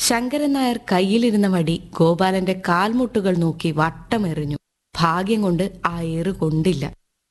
ശങ്കരൻ നായർ കയ്യിലിരുന്ന വടി ഗോപാലന്റെ കാൽമുട്ടുകൾ നോക്കി വട്ടമെറിഞ്ഞു ഭാഗ്യം കൊണ്ട് ആ ഏറ് കൊണ്ടില്ല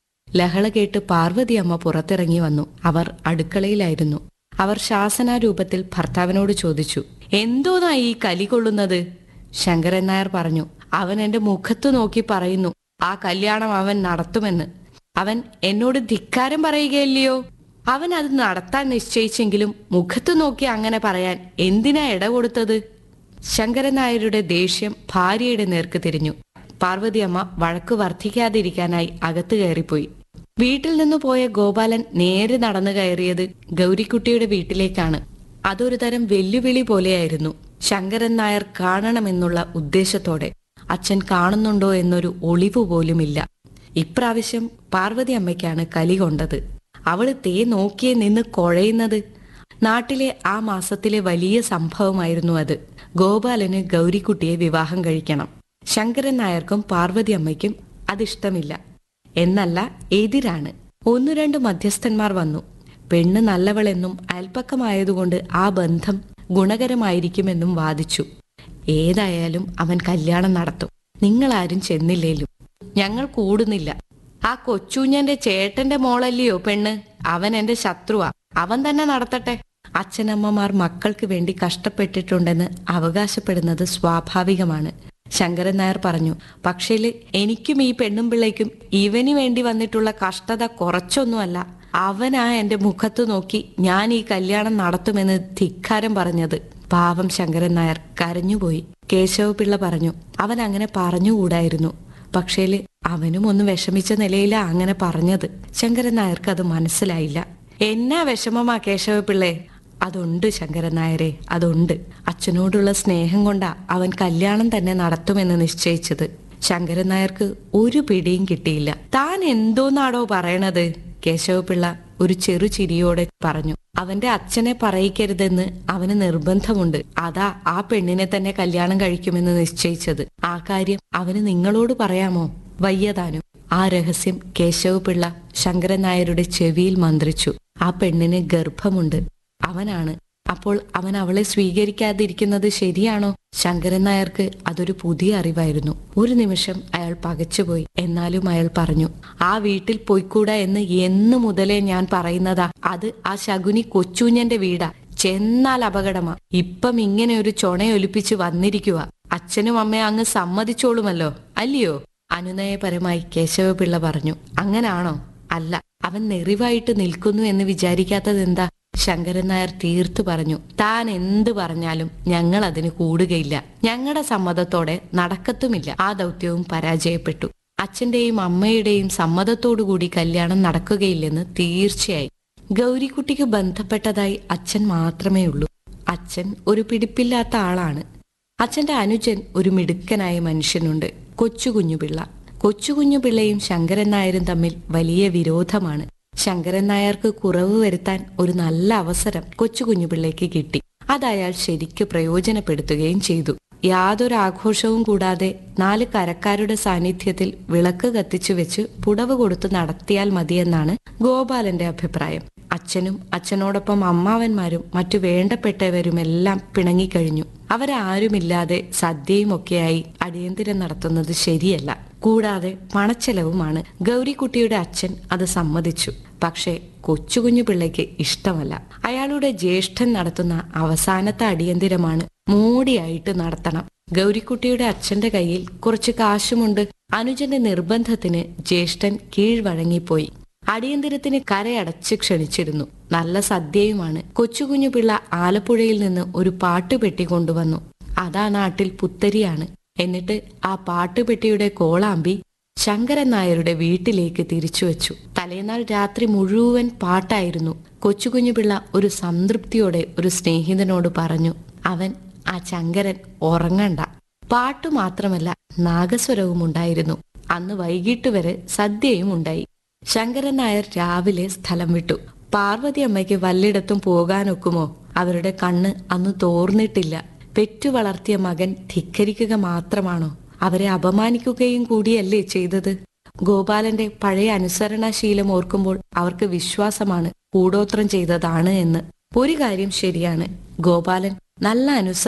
ലഹള കേട്ട് പാർവതി അമ്മ പുറത്തിറങ്ങി വന്നു അവർ അടുക്കളയിലായിരുന്നു അവർ ശാസനാരൂപത്തിൽ ഭർത്താവിനോട് ചോദിച്ചു എന്തോന്നാ ഈ കലി കൊള്ളുന്നത് ശങ്കരൻ നായർ പറഞ്ഞു അവൻ എന്റെ മുഖത്തു നോക്കി പറയുന്നു ആ കല്യാണം അവൻ നടത്തുമെന്ന് അവൻ എന്നോട് ധിക്കാരം പറയുകയല്ലയോ അവൻ അത് നടത്താൻ നിശ്ചയിച്ചെങ്കിലും മുഖത്തു നോക്കി അങ്ങനെ പറയാൻ എന്തിനാ ഇട കൊടുത്തത് ശങ്കരൻ നായരുടെ ദേഷ്യം ഭാര്യയുടെ നേർക്ക് തിരിഞ്ഞു പാർവതിയമ്മ വഴക്ക് വർദ്ധിക്കാതിരിക്കാനായി അകത്ത് കയറിപ്പോയി വീട്ടിൽ നിന്ന് പോയ ഗോപാലൻ നേരെ നടന്നു കയറിയത് ഗൗരിക്കുട്ടിയുടെ വീട്ടിലേക്കാണ് അതൊരു തരം വെല്ലുവിളി പോലെയായിരുന്നു ശങ്കരൻ നായർ കാണണമെന്നുള്ള ഉദ്ദേശത്തോടെ അച്ഛൻ കാണുന്നുണ്ടോ എന്നൊരു ഒളിവ് പോലുമില്ല ഇപ്രാവശ്യം പാർവതി അമ്മയ്ക്കാണ് കലി കൊണ്ടത് അവള് തേ നോക്കിയേ നിന്ന് കുഴയുന്നത് നാട്ടിലെ ആ മാസത്തിലെ വലിയ സംഭവമായിരുന്നു അത് ഗോപാലന് ഗൗരിക്കുട്ടിയെ വിവാഹം കഴിക്കണം ശങ്കരൻ നായർക്കും പാർവതി അമ്മയ്ക്കും അതിഷ്ടമില്ല എന്നല്ല എതിരാണ് ഒന്നു രണ്ട് മധ്യസ്ഥന്മാർ വന്നു പെണ്ണ് നല്ലവളെന്നും അയൽപ്പക്കമായതുകൊണ്ട് ആ ബന്ധം ഗുണകരമായിരിക്കുമെന്നും വാദിച്ചു ഏതായാലും അവൻ കല്യാണം നടത്തും നിങ്ങളാരും ചെന്നില്ലേലും ഞങ്ങൾ കൂടുന്നില്ല ആ കൊച്ചൂഞ്ഞന്റെ ചേട്ടന്റെ മോളല്ലയോ പെണ്ണ് അവൻ എന്റെ ശത്രുവാ അവൻ തന്നെ നടത്തട്ടെ അച്ഛനമ്മമാർ മക്കൾക്ക് വേണ്ടി കഷ്ടപ്പെട്ടിട്ടുണ്ടെന്ന് അവകാശപ്പെടുന്നത് സ്വാഭാവികമാണ് ശങ്കരൻ നായർ പറഞ്ഞു പക്ഷേല് എനിക്കും ഈ പെണ്ണും പിള്ളയ്ക്കും ഇവന് വേണ്ടി വന്നിട്ടുള്ള കഷ്ടത കുറച്ചൊന്നുമല്ല അവനാ എന്റെ മുഖത്ത് നോക്കി ഞാൻ ഈ കല്യാണം നടത്തുമെന്ന് ധിക്കാരം പറഞ്ഞത് പാവം ശങ്കരൻ നായർ കരഞ്ഞുപോയി കേശവപിള്ള പറഞ്ഞു അവൻ അങ്ങനെ പറഞ്ഞുകൂടായിരുന്നു പക്ഷേല് അവനും ഒന്ന് വിഷമിച്ച നിലയിലാ അങ്ങനെ പറഞ്ഞത് ശങ്കരൻ നായർക്ക് അത് മനസ്സിലായില്ല എന്നാ വിഷമമാ കേശവപിള്ളേ അതുണ്ട് ശങ്കരൻ നായരെ അതുണ്ട് അച്ഛനോടുള്ള സ്നേഹം കൊണ്ടാ അവൻ കല്യാണം തന്നെ നടത്തുമെന്ന് നിശ്ചയിച്ചത് ശങ്കരൻ നായർക്ക് ഒരു പിടിയും കിട്ടിയില്ല താൻ എന്തോന്നാടോ പറയണത് കേശവപിള്ള ഒരു ചെറു ചിരിയോടെ പറഞ്ഞു അവന്റെ അച്ഛനെ പറയിക്കരുതെന്ന് അവന് നിർബന്ധമുണ്ട് അതാ ആ പെണ്ണിനെ തന്നെ കല്യാണം കഴിക്കുമെന്ന് നിശ്ചയിച്ചത് ആ കാര്യം അവന് നിങ്ങളോട് പറയാമോ വയ്യതാനും ആ രഹസ്യം കേശവപിള്ള ശങ്കരൻ നായരുടെ ചെവിയിൽ മന്ത്രിച്ചു ആ പെണ്ണിന് ഗർഭമുണ്ട് അവനാണ് അപ്പോൾ അവൻ അവളെ സ്വീകരിക്കാതിരിക്കുന്നത് ശരിയാണോ ശങ്കരൻ നായർക്ക് അതൊരു പുതിയ അറിവായിരുന്നു ഒരു നിമിഷം അയാൾ പകച്ചുപോയി എന്നാലും അയാൾ പറഞ്ഞു ആ വീട്ടിൽ പോയിക്കൂടാ എന്ന് എന്നു മുതലേ ഞാൻ പറയുന്നതാ അത് ആ ശകുനി കൊച്ചൂഞ്ഞന്റെ വീടാ ചെന്നാൽ അപകടമാ ഇപ്പം ഇങ്ങനെ ഒരു ചൊണയൊലിപ്പിച്ച് വന്നിരിക്കുക അച്ഛനും അമ്മയും അങ്ങ് സമ്മതിച്ചോളുമല്ലോ അല്ലയോ അനുനയപരമായി കേശവപിള്ള പറഞ്ഞു അങ്ങനാണോ അല്ല അവൻ നെറിവായിട്ട് നിൽക്കുന്നു എന്ന് വിചാരിക്കാത്തത് എന്താ ശങ്കരൻ നായർ തീർത്തു പറഞ്ഞു താൻ എന്ത് പറഞ്ഞാലും ഞങ്ങൾ അതിന് കൂടുകയില്ല ഞങ്ങളുടെ സമ്മതത്തോടെ നടക്കത്തുമില്ല ആ ദൗത്യവും പരാജയപ്പെട്ടു അച്ഛന്റെയും അമ്മയുടെയും സമ്മതത്തോടുകൂടി കല്യാണം നടക്കുകയില്ലെന്ന് തീർച്ചയായി ഗൗരിക്കുട്ടിക്ക് ബന്ധപ്പെട്ടതായി അച്ഛൻ മാത്രമേ ഉള്ളൂ അച്ഛൻ ഒരു പിടിപ്പില്ലാത്ത ആളാണ് അച്ഛന്റെ അനുജൻ ഒരു മിടുക്കനായ മനുഷ്യനുണ്ട് കൊച്ചുകുഞ്ഞുപിള്ള കൊച്ചുകുഞ്ഞുപിള്ളയും ശങ്കരൻ നായരും തമ്മിൽ വലിയ വിരോധമാണ് ശങ്കരൻ നായർക്ക് കുറവ് വരുത്താൻ ഒരു നല്ല അവസരം കൊച്ചുകുഞ്ഞുപിള്ളയ്ക്ക് കിട്ടി അത് അയാൾ ശരിക്ക് പ്രയോജനപ്പെടുത്തുകയും ചെയ്തു യാതൊരു ആഘോഷവും കൂടാതെ നാല് കരക്കാരുടെ സാന്നിധ്യത്തിൽ വിളക്ക് കത്തിച്ചു വെച്ച് പുടവ് കൊടുത്ത് നടത്തിയാൽ മതിയെന്നാണ് ഗോപാലന്റെ അഭിപ്രായം അച്ഛനും അച്ഛനോടൊപ്പം അമ്മാവന്മാരും മറ്റു വേണ്ടപ്പെട്ടവരുമെല്ലാം പിണങ്ങിക്കഴിഞ്ഞു അവരാരുമില്ലാതെ സദ്യയുമൊക്കെയായി അടിയന്തിരം നടത്തുന്നത് ശരിയല്ല കൂടാതെ പണച്ചെലവുമാണ് ഗൗരിക്കുട്ടിയുടെ അച്ഛൻ അത് സമ്മതിച്ചു പക്ഷേ കൊച്ചുകുഞ്ഞു പിള്ളയ്ക്ക് ഇഷ്ടമല്ല അയാളുടെ ജ്യേഷ്ഠൻ നടത്തുന്ന അവസാനത്തെ അടിയന്തിരമാണ് മോടിയായിട്ട് നടത്തണം ഗൗരിക്കുട്ടിയുടെ അച്ഛന്റെ കയ്യിൽ കുറച്ച് കാശുമുണ്ട് അനുജന്റെ നിർബന്ധത്തിന് ജ്യേഷ്ഠൻ കീഴ്വഴങ്ങിപ്പോയി അടിയന്തിരത്തിന് കരയടച്ച് ക്ഷണിച്ചിരുന്നു നല്ല സദ്യയുമാണ് കൊച്ചുകുഞ്ഞു പിള്ള ആലപ്പുഴയിൽ നിന്ന് ഒരു പാട്ടുപെട്ടി കൊണ്ടുവന്നു അതാ നാട്ടിൽ പുത്തരിയാണ് എന്നിട്ട് ആ പാട്ടുപെട്ടിയുടെ കോളാമ്പി ശങ്കരൻ നായരുടെ വീട്ടിലേക്ക് തിരിച്ചുവച്ചു തലേനാൾ രാത്രി മുഴുവൻ പാട്ടായിരുന്നു കൊച്ചുകുഞ്ഞുപിള്ള ഒരു സംതൃപ്തിയോടെ ഒരു സ്നേഹിതനോട് പറഞ്ഞു അവൻ ആ ശങ്കരൻ ഉറങ്ങണ്ട പാട്ടു മാത്രമല്ല നാഗസ്വരവും ഉണ്ടായിരുന്നു അന്ന് വൈകിട്ട് വരെ സദ്യയും ഉണ്ടായി ശങ്കരൻ നായർ രാവിലെ സ്ഥലം വിട്ടു പാർവതി അമ്മയ്ക്ക് വല്ലിടത്തും പോകാനൊക്കുമോ അവരുടെ കണ്ണ് അന്ന് തോർന്നിട്ടില്ല പെറ്റു വളർത്തിയ മകൻ ധിക്കരിക്കുക മാത്രമാണോ അവരെ അപമാനിക്കുകയും കൂടിയല്ലേ ചെയ്തത് ഗോപാലന്റെ പഴയ അനുസരണാശീലം ഓർക്കുമ്പോൾ അവർക്ക് വിശ്വാസമാണ് കൂടോത്രം ചെയ്തതാണ് എന്ന് ഒരു കാര്യം ശരിയാണ് ഗോപാലൻ നല്ല അനുസരണ